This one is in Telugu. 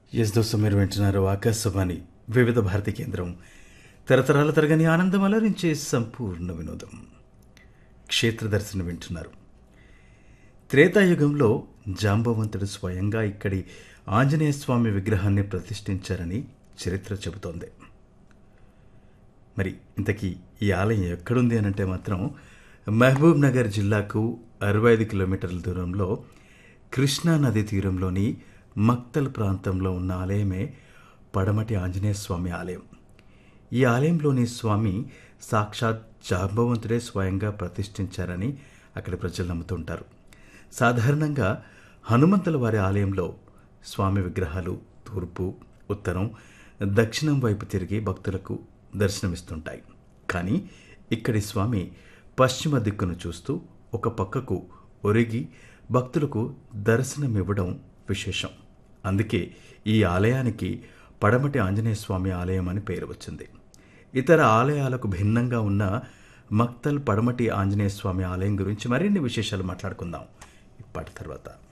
ఎస్ దోస్తు మీరు వింటున్నారు ఆకాశవాణి వివిధ భారతి కేంద్రం తరతరాల తరగని ఆనందం అలరించే సంపూర్ణ వినోదం క్షేత్ర దర్శనం వింటున్నారు త్రేతాయుగంలో జాంబవంతుడు స్వయంగా ఇక్కడి ఆంజనేయ స్వామి విగ్రహాన్ని ప్రతిష్ఠించారని చరిత్ర చెబుతోంది మరి ఇంతకీ ఈ ఆలయం ఎక్కడుంది అని అంటే మాత్రం మహబూబ్ నగర్ జిల్లాకు అరవై ఐదు కిలోమీటర్ల దూరంలో కృష్ణా నది తీరంలోని మక్తల్ ప్రాంతంలో ఉన్న ఆలయమే పడమటి ఆంజనేయ స్వామి ఆలయం ఈ ఆలయంలోని స్వామి సాక్షాత్ జాంబవంతుడే స్వయంగా ప్రతిష్ఠించారని అక్కడి ప్రజలు నమ్ముతుంటారు సాధారణంగా హనుమంతుల వారి ఆలయంలో స్వామి విగ్రహాలు తూర్పు ఉత్తరం దక్షిణం వైపు తిరిగి భక్తులకు దర్శనమిస్తుంటాయి కానీ ఇక్కడి స్వామి పశ్చిమ దిక్కును చూస్తూ ఒక పక్కకు ఒరిగి భక్తులకు దర్శనమివ్వడం విశేషం అందుకే ఈ ఆలయానికి పడమటి ఆంజనేయ స్వామి ఆలయం అని పేరు వచ్చింది ఇతర ఆలయాలకు భిన్నంగా ఉన్న మక్తల్ పడమటి ఆంజనేయ స్వామి ఆలయం గురించి మరిన్ని విశేషాలు మాట్లాడుకుందాం ఇప్పటి తర్వాత